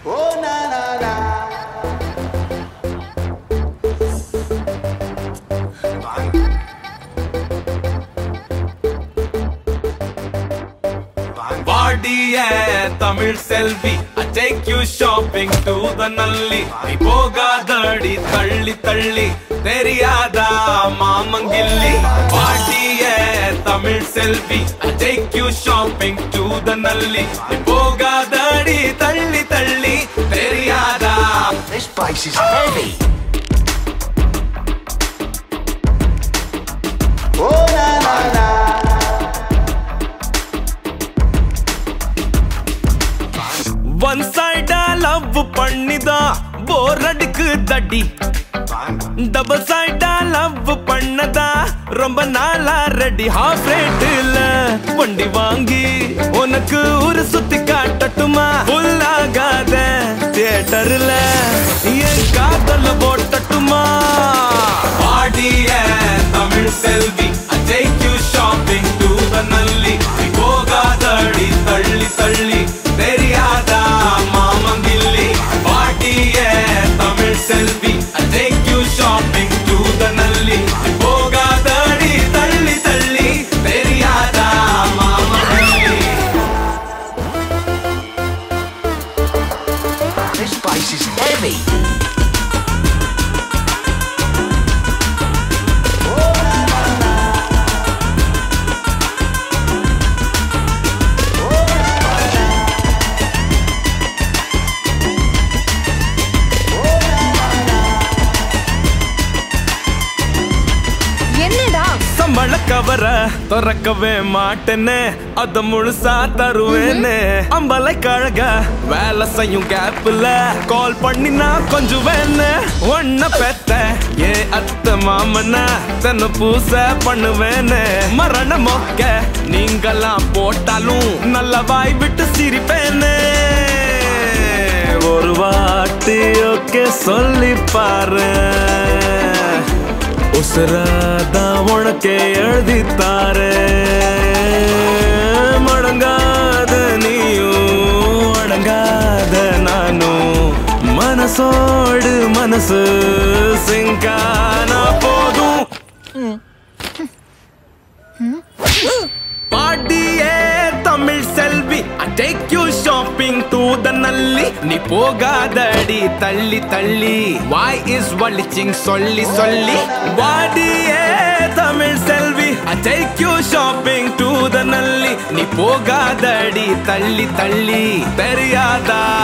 Oh na na na. வாடிய தமிழ் செல்வி I take you shopping to the நல்லி நீ போகாதடி தள்ளி தள்ளி தெரியாதா மாமங்கில்லி வாடிய தமிழ் செல்வி I take you shopping to the நல்லி நீ போகாதடி தள்ளி தள்ளி தெரியாதா This place is heavy. Oh na na na. One சைடா லவ் பண்ணிதான் போர் அடிக்கு தடி டபுள் சைடா லவ் பண்ணதா ரொம்ப நாளா ரெடி ஹாஃப் ரேட்டுல வண்டி வாங்கி உனக்கு ஒரு சுத்தி காட்டட்டுமா ஃபுல் ஆகாத தியேட்டர்ல என் காதல போட்டட்டுமா பாடிய தமிழ் செல்வி I take you shopping to the நல்லி நீ போகாதடி தள்ளி தள்ளி தெரியாதா மாமங்கில்லி பாடிய தமிழ் செல்வி I take you shopping to the நல்லி நீ போகாதடி தள்ளி தள்ளி தெரியாதா மாமங்கில்லி This place is heavy. என்னடா சம்பள கவர திறக்கவே மாட்டேன்னு அத முழுசா தருவேன்னு அம்பலை கழக வேலை செய்யும் கேப்ல கால் பண்ணினா கொஞ்சம் வேணு ஒன்ன பெத்த ஏ அத்த மாமன தன்னை பூச பண்ணுவேன்னு மரண மொக்க நீங்கெல்லாம் போட்டாலும் நல்ல வாய் விட்டு சிரிப்பேன்னு ஒரு வாட்டி ஓகே சொல்லி பாரு உசுராதான் உனக்கே எழுதித்தாரே மடங்காத நீயும் அடங்காத நானும் மனசோடு மனசு சிங்கானா போதும் பாடியே தமிழ் செல்வி I take you shopping to the நல்லி நீ போகாதடி தள்ளி தள்ளி வாய் இஸ் வலிச்சிங் சொல்லி சொல்லி வாடியே தமிழ் செல்வி I take you shopping to the நல்லி நீ போகாதடி தள்ளி தள்ளி தெரியாதா